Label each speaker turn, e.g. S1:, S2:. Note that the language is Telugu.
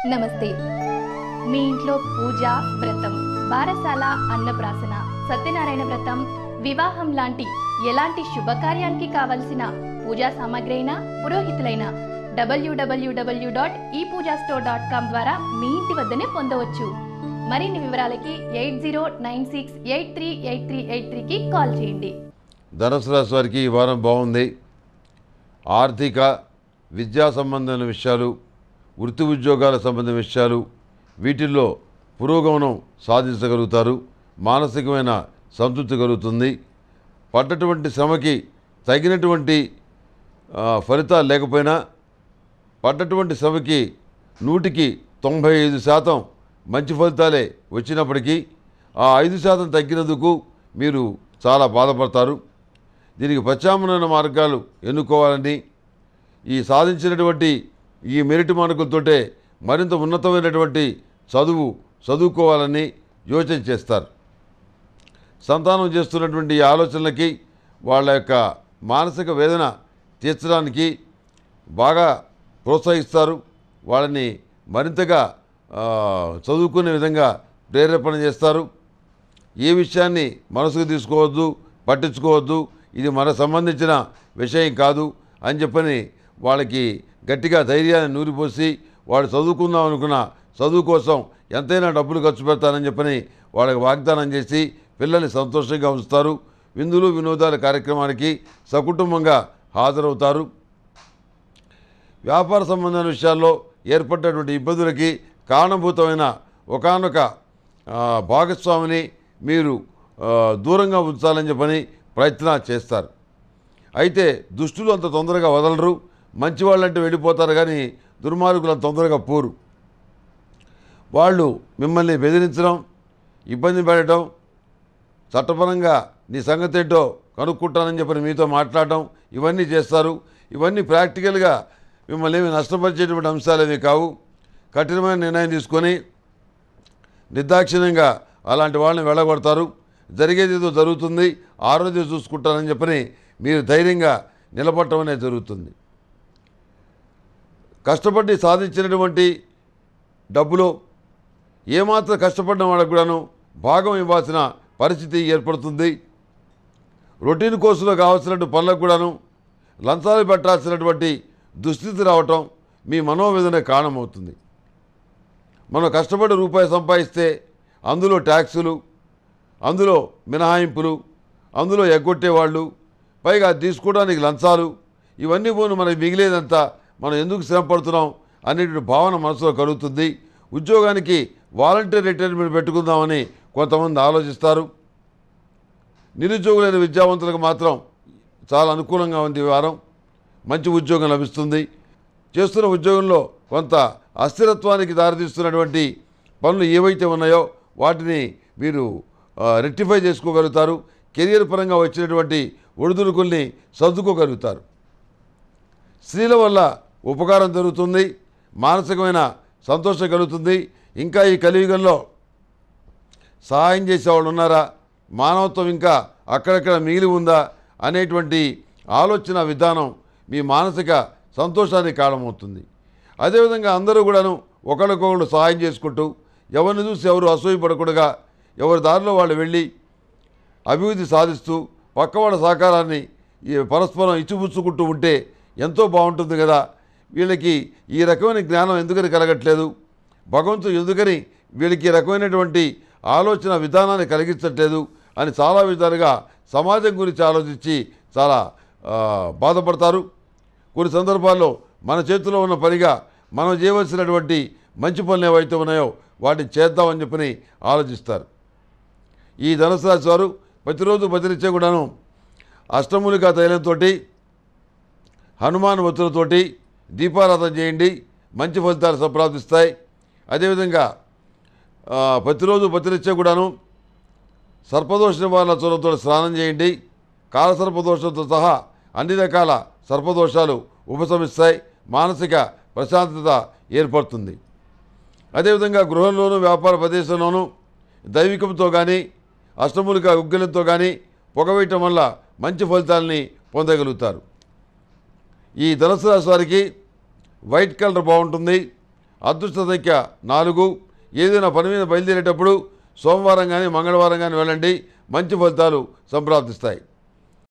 S1: నమస్తే మీ ఇంట్లో పూజ వ్రతం బారసాల అన్నప్రాసన సత్యనారాయణ వ్రతం వివాహం లాంటి ఎలాంటి శుభకార్యానికి కావలసిన పూజా సామాగ్రి అయినా పురోహితులైన డబ్ల్యూడబ్ల్యూడబ్ల్యూ డాట్ ఈ పూజా స్టోర్ డాట్ కామ్ ద్వారా మీ ఇంటి వద్దనే పొందవచ్చు మరిన్ని వివరాలకి eight zero nine six eight three eight three eight త్రీకి కాల్ చేయండి
S2: ధనుసు రాశి వారికి ఈ వారం బాగుంది ఆర్థిక విద్యా సంబంధమైన విషయాలు వృత్తి ఉద్యోగాల సంబంధించిన విషయాలు వీటిల్లో పురోగమనం సాధించగలుగుతారు మానసికమైన సంతృప్తి కలుగుతుంది పడ్డటువంటి శ్రమకి తగినటువంటి ఆ, ఫలితాలు లేకపోయినా పడ్డటువంటి శ్రమకి నూటికి తొంభై ఐదు శాతం మంచి ఫలితాలే వచ్చినప్పటికీ ఆ ఐదు శాతం తగ్గినందుకు మీరు చాలా బాధపడతారు దీనికి ప్రత్యామ్నాయ మార్గాలు ఎన్నుకోవాలని ఈ సాధించినటువంటి ఈ మెరిట్ మార్కులతోటే మరింత ఉన్నతమైనటువంటి చదువు చదువుకోవాలని యోచన చేస్తారు సంతానం చేస్తున్నటువంటి ఈ ఆలోచనలకి వాళ్ళ యొక్క మానసిక వేదన తీర్చడానికి బాగా ప్రోత్సహిస్తారు వాళ్ళని మరింతగా ఆ, చదువుకునే విధంగా ప్రేరేపణ చేస్తారు ఏ విషయాన్ని మనసుకు తీసుకోవద్దు పట్టించుకోవద్దు ఇది మనకు సంబంధించిన విషయం కాదు అని చెప్పని వాళ్ళకి గట్టిగా ధైర్యాన్ని నూరిపోసి వాడు చదువుకుందాం అనుకున్న చదువు కోసం ఎంతైనా డబ్బులు ఖర్చు పెడతానని చెప్పని వాళ్ళకి వాగ్దానం చేసి పిల్లల్ని సంతోషంగా ఉంచుతారు విందులు వినోదాల కార్యక్రమానికి సకుటుంబంగా హాజరవుతారు వ్యాపార సంబంధమైన విషయాల్లో ఏర్పడినటువంటి ఇబ్బందులకి కారణభూతమైన ఒకానొక ఆ, భాగస్వామిని మీరు ఆ, దూరంగా ఉంచాలని చెప్పని ప్రయత్నాలు చేస్తారు అయితే దుష్టులు అంత తొందరగా వదలరు మంచి వాళ్ళంటే వెళ్ళిపోతారు కానీ దుర్మార్గులు అంత తొందరగా పోరు వాళ్ళు మిమ్మల్ని బెదిరించడం ఇబ్బంది పెట్టడం చట్టపరంగా నీ సంగతి ఏంటో కనుక్కుంటానని చెప్పని మీతో మాట్లాడటం ఇవన్నీ చేస్తారు ఇవన్నీ ప్రాక్టికల్గా మిమ్మల్ని ఏమి నష్టపరిచేటువంటి అంశాలేవి కావు కఠినమైన నిర్ణయం తీసుకొని నిర్దాక్షిణ్యంగా అలాంటి వాళ్ళని వెళ్ళగొడతారు జరిగేది ఏదో జరుగుతుంది ఆరోగ్యం చూసుకుంటానని చెప్పని మీరు ధైర్యంగా నిలబడటం అనేది జరుగుతుంది కష్టపడి సాధించినటువంటి డబ్బులో ఏమాత్రం కష్టపడిన వాళ్ళకు కూడాను భాగం ఇవ్వాల్సిన పరిస్థితి ఏర్పడుతుంది రొటీన్ కోర్సులో కావాల్సినటువంటి పనులకు కూడాను లంచాలు పెట్టాల్సినటువంటి దుస్థితి రావటం మీ మనోవేదన కారణమవుతుంది మనం కష్టపడి రూపాయి సంపాదిస్తే అందులో ట్యాక్సులు అందులో మినహాయింపులు అందులో ఎగ్గొట్టేవాళ్ళు పైగా అది తీసుకోవడానికి లంచాలు ఇవన్నీ పోను మనకి మిగిలేదంతా మనం ఎందుకు శ్రమ పడుతున్నాం అనేటువంటి భావన మనసులో కలుగుతుంది ఉద్యోగానికి వాలంటీర్ రిటైర్మెంట్ పెట్టుకుందామని కొంతమంది ఆలోచిస్తారు నిరుద్యోగులైన విద్యావంతులకు మాత్రం చాలా అనుకూలంగా ఉంది ఈ వారం మంచి ఉద్యోగం లభిస్తుంది చేస్తున్న ఉద్యోగంలో కొంత అస్థిరత్వానికి దారితీస్తున్నటువంటి పనులు ఏవైతే ఉన్నాయో వాటిని మీరు ఆ, రెక్టిఫై చేసుకోగలుగుతారు కెరియర్ పరంగా వచ్చినటువంటి ఒడిదుడుకుల్ని సర్దుకోగలుగుతారు స్త్రీల వల్ల ఉపకారం జరుగుతుంది మానసికమైన సంతోషం కలుగుతుంది ఇంకా ఈ కలియుగంలో సహాయం చేసేవాళ్ళు ఉన్నారా మానవత్వం ఇంకా అక్కడక్కడ మిగిలి ఉందా అనేటువంటి ఆలోచన విధానం మీ మానసిక సంతోషానికి కారణమవుతుంది అదేవిధంగా అందరూ కూడాను ఒకరికొకరు సహాయం చేసుకుంటూ ఎవరిని చూసి ఎవరు అసూయపడకుండా ఎవరి దారిలో వాళ్ళు వెళ్ళి అభివృద్ధి సాధిస్తూ పక్కవాళ్ళ సహకారాన్ని ఈ పరస్పరం ఇచ్చిపుచ్చుకుంటూ ఉంటే ఎంతో బాగుంటుంది కదా వీళ్ళకి ఈ రకమైన జ్ఞానం ఎందుకని కలగట్లేదు భగవంతుడు ఎందుకని వీళ్ళకి ఈ రకమైనటువంటి ఆలోచన విధానాన్ని కలిగించట్లేదు అని చాలా విధాలుగా సమాజం గురించి ఆలోచించి చాలా ఆ, బాధపడతారు కొన్ని సందర్భాల్లో మన చేతిలో ఉన్న పనిగా మనం చేయవలసినటువంటి మంచి పనులు ఏవైతే ఉన్నాయో వాటిని చేద్దామని చెప్పని ఆలోచిస్తారు ఈ ధనుసు రాశి వారు ప్రతిరోజు భజనిచ్చే కూడాను అష్టమూలికా తైలంతో హనుమాన్ ఒత్తులతోటి దీపారాధన చేయండి మంచి ఫలితాలు సంప్రాప్తిస్తాయి అదేవిధంగా ఆ, ప్రతిరోజు భజనిచ్చే కూడాను సర్పదోష నివారణ చూడంతో స్నానం చేయండి కాలసర్పదోషంతో సహా అన్ని రకాల సర్పదోషాలు ఉపశమిస్తాయి మానసిక ప్రశాంతత ఏర్పడుతుంది అదేవిధంగా గృహంలోనూ వ్యాపార ప్రదేశంలోనూ దైవికంతో కానీ అష్టములిక ఉగ్గులతో కానీ పొగవేయటం వల్ల మంచి ఫలితాలని పొందగలుగుతారు ఈ ధనుసు రాశి వారికి వైట్ కలర్ బాగుంటుంది అదృష్ట సంఖ్య నాలుగు ఏదైనా పని మీద బయలుదేరేటప్పుడు సోమవారం కానీ మంగళవారం కానీ వెళ్ళండి మంచి ఫలితాలు సంప్రాప్తిస్తాయి